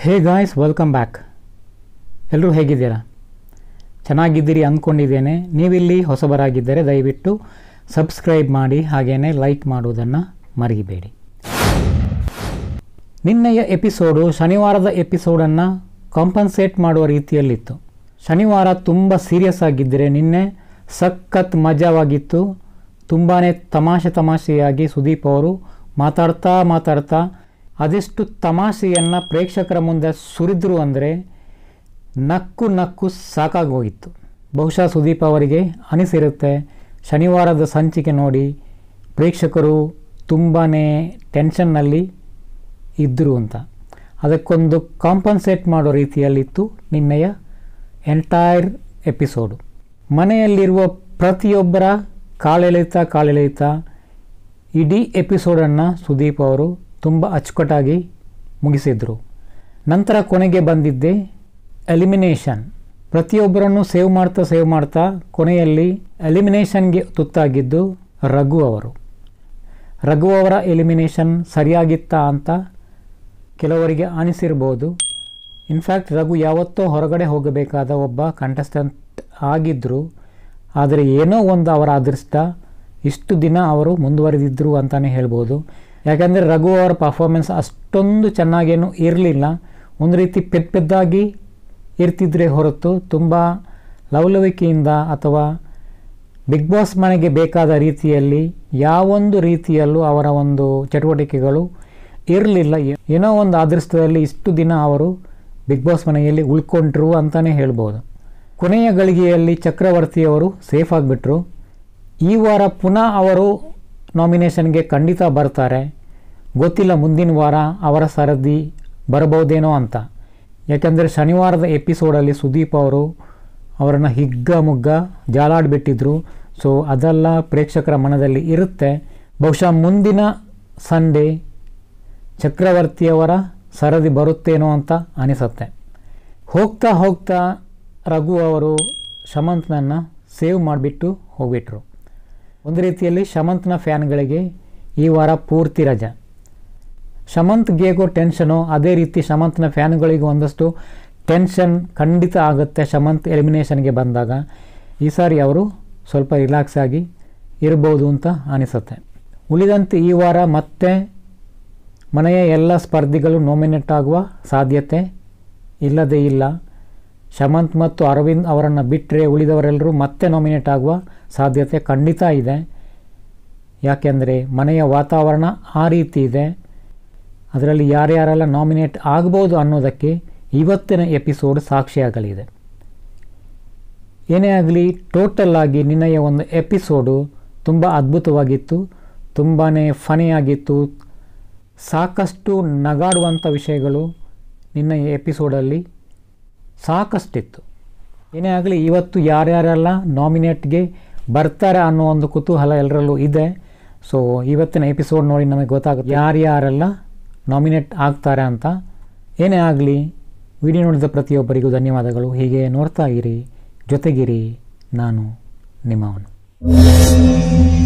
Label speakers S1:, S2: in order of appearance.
S1: hey guys welcome back ಎಲ್ಲರೂ ಹೇಗಿದ್ದೀರಾ ಚೆನ್ನಾಗಿದ್ದೀರಿ ಅಂದ್ಕೊಂಡಿದ್ದೇನೆ ನೀವಿಲ್ಲಿ ಹೊಸಬರಾಗಿದ್ದರೆ ದಯವಿಟ್ಟು ಸಬ್ಸ್ಕ್ರೈಬ್ ಮಾಡಿ ಹಾಗೆಯೇ ಲೈಕ್ ಮಾಡುವುದನ್ನು ಮರಿಬೇಡಿ ನಿನ್ನೆಯ ಎಪಿಸೋಡು ಶನಿವಾರದ ಎಪಿಸೋಡನ್ನು ಕಾಂಪನ್ಸೇಟ್ ಮಾಡುವ ರೀತಿಯಲ್ಲಿತ್ತು ಶನಿವಾರ ತುಂಬ ಸೀರಿಯಸ್ ಆಗಿದ್ದರೆ ನಿನ್ನೆ ಸಖತ್ ಮಜವಾಗಿತ್ತು ತುಂಬಾ ತಮಾಷೆ ತಮಾಷೆಯಾಗಿ ಸುದೀಪ್ ಅವರು ಮಾತಾಡ್ತಾ ಮಾತಾಡ್ತಾ ಅದೆಷ್ಟು ತಮಾಷೆಯನ್ನು ಪ್ರೇಕ್ಷಕರ ಮುಂದೆ ಸುರಿದ್ರು ಅಂದರೆ ನಕ್ಕು ನಕ್ಕು ಸಾಕಾಗೋಗಿತ್ತು ಬಹುಶಃ ಸುದೀಪ್ ಅವರಿಗೆ ಅನಿಸಿರುತ್ತೆ ಶನಿವಾರದ ಸಂಚಿಕೆ ನೋಡಿ ಪ್ರೇಕ್ಷಕರು ತುಂಬಾ ಟೆನ್ಷನ್ನಲ್ಲಿ ಇದ್ದರು ಅಂತ ಅದಕ್ಕೊಂದು ಕಾಂಪನ್ಸೇಟ್ ಮಾಡೋ ರೀತಿಯಲ್ಲಿತ್ತು ನಿನ್ನೆಯ ಎಂಟೈರ್ ಎಪಿಸೋಡು ಮನೆಯಲ್ಲಿರುವ ಪ್ರತಿಯೊಬ್ಬರ ಕಾಲೆಳೆತ ಕಾಲೆಳೆತ ಇಡೀ ಎಪಿಸೋಡನ್ನು ಸುದೀಪ್ ಅವರು ತುಂಬ ಅಚ್ಚುಕಟ್ಟಾಗಿ ಮುಗಿಸಿದರು ನಂತರ ಕೊನೆಗೆ ಬಂದಿದ್ದೆ ಎಲಿಮಿನೇಷನ್ ಪ್ರತಿಯೊಬ್ಬರನ್ನು ಸೇವ್ ಮಾಡ್ತಾ ಸೇವ್ ಮಾಡ್ತಾ ಕೊನೆಯಲ್ಲಿ ಎಲಿಮಿನೇಷನ್ಗೆ ತುತ್ತಾಗಿದ್ದು ರಘು ಅವರು ರಘು ಅವರ ಎಲಿಮಿನೇಷನ್ ಸರಿಯಾಗಿತ್ತಾ ಅಂತ ಕೆಲವರಿಗೆ ಅನಿಸಿರ್ಬೋದು ಇನ್ಫ್ಯಾಕ್ಟ್ ರಘು ಯಾವತ್ತೋ ಹೊರಗಡೆ ಹೋಗಬೇಕಾದ ಒಬ್ಬ ಕಂಟೆಸ್ಟೆಂಟ್ ಆಗಿದ್ದರು ಆದರೆ ಏನೋ ಒಂದು ಅವರ ಅದೃಷ್ಟ ಇಷ್ಟು ದಿನ ಅವರು ಮುಂದುವರೆದಿದ್ದರು ಅಂತಲೇ ಹೇಳ್ಬೋದು ಯಾಕಂದರೆ ರಘು ಅವರ ಪರ್ಫಾರ್ಮೆನ್ಸ್ ಅಷ್ಟೊಂದು ಚೆನ್ನಾಗೇನು ಇರಲಿಲ್ಲ ಒಂದು ರೀತಿ ಪೆದ್ ಪೆದ್ದಾಗಿ ಇರ್ತಿದ್ರೆ ಹೊರತು ತುಂಬ ಲವಲವಿಕೆಯಿಂದ ಅಥವಾ ಬಿಗ್ ಬಾಸ್ ಮನೆಗೆ ಬೇಕಾದ ರೀತಿಯಲ್ಲಿ ಯಾವೊಂದು ರೀತಿಯಲ್ಲೂ ಅವರ ಒಂದು ಚಟುವಟಿಕೆಗಳು ಇರಲಿಲ್ಲ ಏನೋ ಒಂದು ಅದೃಷ್ಟದಲ್ಲಿ ಇಷ್ಟು ದಿನ ಅವರು ಬಿಗ್ ಬಾಸ್ ಮನೆಯಲ್ಲಿ ಉಳ್ಕೊಂಡ್ರು ಅಂತಲೇ ಹೇಳ್ಬೋದು ಕೊನೆಯ ಗಳಿಗೆಯಲ್ಲಿ ಚಕ್ರವರ್ತಿಯವರು ಸೇಫ್ ಆಗಿಬಿಟ್ರು ಈ ವಾರ ಪುನಃ ಅವರು ನಾಮಿನೇಷನ್ಗೆ ಖಂಡಿತ ಬರ್ತಾರೆ ಗೊತ್ತಿಲ್ಲ ಮುಂದಿನ ವಾರ ಅವರ ಸರದಿ ಬರಬಹುದೇನೋ ಅಂತ ಯಾಕೆಂದರೆ ಶನಿವಾರದ ಎಪಿಸೋಡಲ್ಲಿ ಸುದೀಪ್ ಅವರು ಅವರನ್ನು ಹಿಗ್ಗ ಮುಗ್ಗ ಜಾಲಾಡಿಬಿಟ್ಟಿದ್ರು ಸೊ ಅದೆಲ್ಲ ಪ್ರೇಕ್ಷಕರ ಮನದಲ್ಲಿ ಇರುತ್ತೆ ಬಹುಶಃ ಮುಂದಿನ ಸಂಡೇ ಚಕ್ರವರ್ತಿಯವರ ಸರದಿ ಬರುತ್ತೇನೋ ಅಂತ ಅನಿಸುತ್ತೆ ಹೋಗ್ತಾ ಹೋಗ್ತಾ ರಘು ಅವರು ಶಮಂತ್ನನ್ನು ಸೇವ್ ಮಾಡಿಬಿಟ್ಟು ಹೋಗ್ಬಿಟ್ರು ಒಂದು ರೀತಿಯಲ್ಲಿ ಶಮಂತ್ನ ಫ್ಯಾನ್ಗಳಿಗೆ ಈ ವಾರ ಪೂರ್ತಿ ರಜೆ ಶಮಂತ್ಗೆ ಹೇಗೋ ಟೆನ್ಷನು ಅದೇ ರೀತಿ ಶಮಂತ್ನ ಫ್ಯಾನ್ಗಳಿಗೂ ಒಂದಷ್ಟು ಟೆನ್ಷನ್ ಖಂಡಿತ ಆಗುತ್ತೆ ಶಮಂತ್ ಎಲಿಮಿನೇಷನ್ಗೆ ಬಂದಾಗ ಈ ಸಾರಿ ಅವರು ಸ್ವಲ್ಪ ರಿಲ್ಯಾಕ್ಸ್ ಆಗಿ ಇರ್ಬೋದು ಅಂತ ಅನಿಸುತ್ತೆ ಉಳಿದಂತೆ ಈ ವಾರ ಮತ್ತೆ ಮನೆಯ ಎಲ್ಲ ಸ್ಪರ್ಧಿಗಳು ನಾಮಿನೇಟ್ ಆಗುವ ಸಾಧ್ಯತೆ ಇಲ್ಲದೇ ಇಲ್ಲ ಶಮಂತ್ ಮತ್ತು ಅರವಿಂದ್ ಅವರನ್ನು ಬಿಟ್ಟರೆ ಉಳಿದವರೆಲ್ಲರೂ ಮತ್ತೆ ನಾಮಿನೇಟ್ ಆಗುವ ಸಾಧ್ಯತೆ ಖಂಡಿತ ಇದೆ ಯಾಕೆಂದರೆ ಮನೆಯ ವಾತಾವರಣ ಆ ರೀತಿ ಇದೆ ಅದರಲ್ಲಿ ಯಾರ್ಯಾರೆಲ್ಲ ನಾಮಿನೇಟ್ ಆಗ್ಬೋದು ಅನ್ನೋದಕ್ಕೆ ಇವತ್ತಿನ ಎಪಿಸೋಡ್ ಸಾಕ್ಷಿಯಾಗಲಿದೆ ಏನೇ ಆಗಲಿ ಟೋಟಲ್ ಆಗಿ ನಿನ್ನೆಯ ಒಂದು ಎಪಿಸೋಡು ತುಂಬ ಅದ್ಭುತವಾಗಿತ್ತು ತುಂಬಾ ಫನಿಯಾಗಿತ್ತು ಸಾಕಷ್ಟು ನಗಾಡುವಂಥ ವಿಷಯಗಳು ನಿನ್ನೆಯ ಎಪಿಸೋಡಲ್ಲಿ ಸಾಕಷ್ಟಿತ್ತು ಏನೇ ಆಗಲಿ ಇವತ್ತು ಯಾರ್ಯಾರೆಲ್ಲ ನಾಮಿನೇಟ್ಗೆ ಬರ್ತಾರೆ ಅನ್ನೋ ಒಂದು ಕುತೂಹಲ ಎಲ್ಲರಲ್ಲೂ ಇದೆ ಸೊ ಇವತ್ತಿನ ಎಪಿಸೋಡ್ ನೋಡಿ ನಮಗೆ ಗೊತ್ತಾಗುತ್ತೆ ಯಾರ್ಯಾರೆಲ್ಲ ನಾಮಿನೇಟ್ ಆಗ್ತಾರೆ ಅಂತ ಏನೇ ಆಗಲಿ ವಿಡಿಯೋ ನೋಡಿದ ಪ್ರತಿಯೊಬ್ಬರಿಗೂ ಧನ್ಯವಾದಗಳು ಹೀಗೆ ನೋಡ್ತಾ ಇರಿ ಜೊತೆಗಿರಿ ನಾನು ನಿಮ್ಮವನು